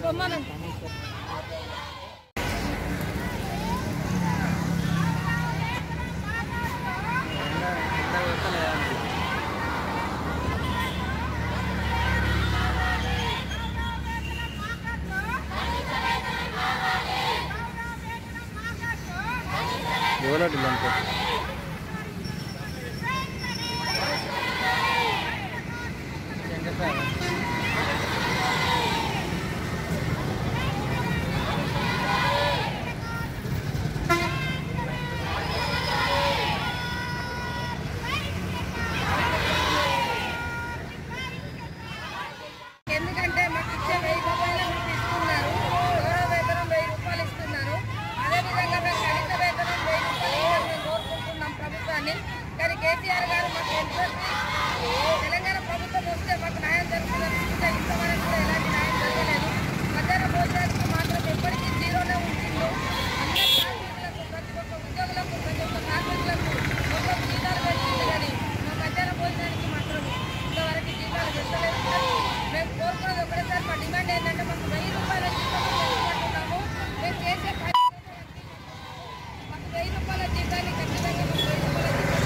పొమ్మను ఎవరంటే అంతే ఎందుకంటే మాకు ఇచ్చే వెయ్యి రూపాయలు మీకు ఇస్తున్నారు గౌరవ వేతనం వెయ్యి రూపాయలు ఇస్తున్నారు అదేవిధంగా మేము కనీస వేతనం వెయ్యి రూపాయలు ఇవ్వాలని మేము కోరుకుంటున్నాం ప్రభుత్వాన్ని కానీ కేసీఆర్ గారు మాకు ఎంతవరకు తెలంగాణ ప్రభుత్వం వస్తే మాకు న్యాయం జరుగుతుందని అనుకుంటే ఇంతవరకు కూడా ఎలాంటి న్యాయం జరగలేదు మధ్యాహ్న భోజనానికి మాత్రం ఎప్పటికీ జీరోనే ఉంటుందో అందరి కార్మికులకు ప్రతి ఒక్క ఉద్యోగులకు ప్రతి ఒక్క కార్మికులకు మొత్తం జీతాలు పెంచింది కానీ మా మధ్యాహ్న భోజనానికి మాత్రం ఇంతవరకు జీతాలు పెంచలేదు కానీ మేము కోరుకున్నది ఒకటేసారి మా డిమాండ్ ఏంటంటే మాకు వెయ్యి రూపాయల జీతం పెంచుకుంటున్నాము మేము చేసే పని మాకు వెయ్యి రూపాయల జీతాన్ని ఖచ్చితంగా మాకు వెయ్యి రూపాయల జీతం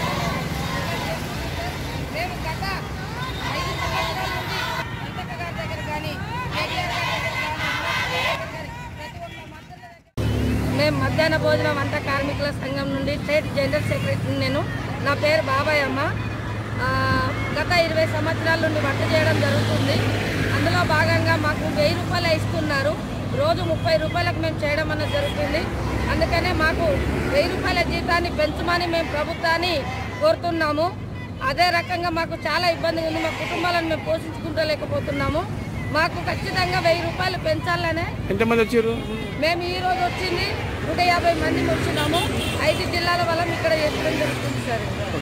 మేము గత ఐదు సంవత్సరాల నుండి అంతక గారి దగ్గర కానీ కేటీఆర్ గారి దగ్గర కానీ అమరావతి గారి ప్రతి ఒక్క మంత్రుల దగ్గర మేము మధ్యాహ్న భోజన వంట కార్మికుల సంఘం నుండి స్టేట్ జనరల్ సెక్రటరీ నేను నా పేరు బాబాయ్ అమ్మ ఆ, గత ఇరవై సంవత్సరాల నుండి వంట చేయడం జరుగుతుంది అందులో భాగంగా మాకు వెయ్యి రూపాయలు ఇస్తున్నారు రోజు ముప్పై రూపాయలకు మేము చేయడం అన్నది జరుగుతుంది అందుకనే మాకు వెయ్యి రూపాయల జీతాన్ని పెంచమని మేము ప్రభుత్వాన్ని కోరుతున్నాము అదే రకంగా మాకు చాలా ఇబ్బంది ఉంది మా కుటుంబాలను మేము పోషించుకుంటలేకపోతున్నాము మాకు ఖచ్చితంగా వెయ్యి రూపాయలు పెంచాలనే ఎంతమంది వచ్చారు మేము ఈ రోజు వచ్చింది నూట యాభై మంది వచ్చినాము ఐదు జిల్లాల వల్ల ఇక్కడ చేసుకోవడం జరుగుతుంది సార్